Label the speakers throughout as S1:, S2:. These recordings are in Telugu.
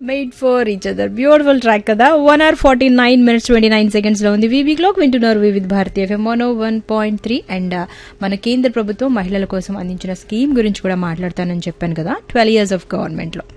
S1: made for each other beautiful track కదా one hour forty nine minutes twenty nine seconds లో ఉంది వీవీ క్లాక్ వింటున్నారు Vividh Bharatiya FM one one point three and మన కేంద్ర ప్రభుత్వం మహిళల కోసం అందించిన స్కీమ్ గురించి కూడా మాట్లాడతానని చెప్పాను కదా ట్వెల్వ్ ఇయర్స్ ఆఫ్ గవర్నమెంట్ లో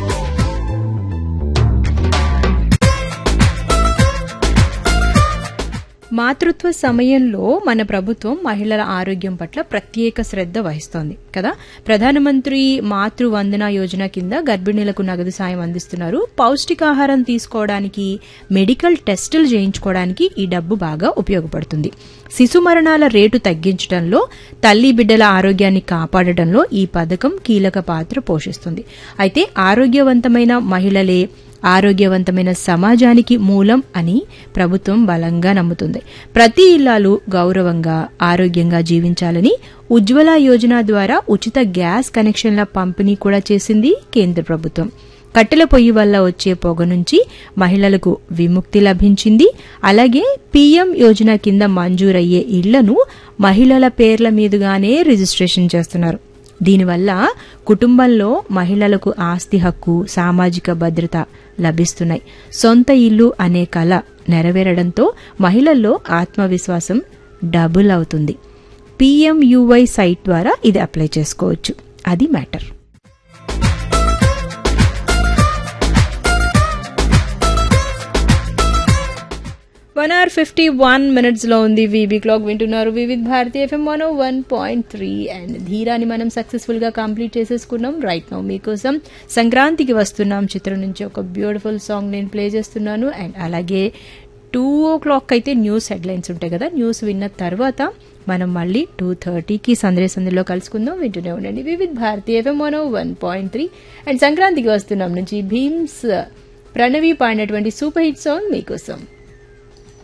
S1: మాతృత్వ సమయంలో మన ప్రభుత్వం మహిళల ఆరోగ్యం పట్ల ప్రత్యేక శ్రద్ధ వహిస్తోంది కదా ప్రధానమంత్రి మాతృ వందన యోజన కింద గర్భిణీలకు నగదు సాయం అందిస్తున్నారు పౌష్టికాహారం తీసుకోవడానికి మెడికల్ టెస్టులు చేయించుకోవడానికి ఈ డబ్బు బాగా ఉపయోగపడుతుంది శిశు మరణాల రేటు తగ్గించడంలో తల్లి బిడ్డల ఆరోగ్యాన్ని కాపాడటంలో ఈ పథకం కీలక పాత్ర పోషిస్తుంది అయితే ఆరోగ్యవంతమైన మహిళలే ఆరోగ్యవంతమైన సమాజానికి మూలం అని ప్రభుత్వం బలంగా నమ్ముతుంది ప్రతి ఇల్లాలు గౌరవంగా ఆరోగ్యంగా జీవించాలని ఉజ్వల యోజన ద్వారా ఉచిత గ్యాస్ కనెక్షన్ల పంపిణీ కూడా చేసింది కేంద్ర ప్రభుత్వం కట్టెల పొయ్యి వల్ల వచ్చే పొగ నుంచి మహిళలకు విముక్తి లభించింది అలాగే పీఎం యోజన కింద మంజూరయ్యే ఇళ్లను మహిళల పేర్ల మీదుగానే రిజిస్ట్రేషన్ చేస్తున్నారు దీనివల్ల కుటుంబంలో మహిళలకు ఆస్తి హక్కు సామాజిక భద్రత లభిస్తున్నాయి సొంత ఇల్లు అనే కళ నెరవేరడంతో మహిళల్లో ఆత్మవిశ్వాసం డబుల్ అవుతుంది పీఎంయువై సైట్ ద్వారా ఇది అప్లై చేసుకోవచ్చు అది matter one hour fifty one minutes లో ఉంది వీబీ క్లాక్ వింటున్నారు Vividh Bharati FM one one point three and ధీరాని మనం సక్సెస్ఫుల్ గా కంప్లీట్ చేసేసుకున్నాం రైట్ నౌ మీకోసం సంక్రాంతికి వస్తున్నాం చిత్రం నుంచి ఒక బ్యూటిఫుల్ సాంగ్ నేను ప్లే చేస్తున్నాను అండ్ అలాగే టూ ఓ క్లాక్ అయితే న్యూస్ హెడ్లైన్స్ ఉంటాయి కదా న్యూస్ విన్న తర్వాత మనం మళ్ళీ టూ థర్టీకి సందరే సందడిలో కలుసుకుందాం వింటూనే ఉండండి Vividh Bharati FM one one point three and సంక్రాంతికి వస్తున్నాం నుంచి భీమ్స్ ప్రణవి పాడినటువంటి సూపర్ హిట్ సాంగ్ మీకోసం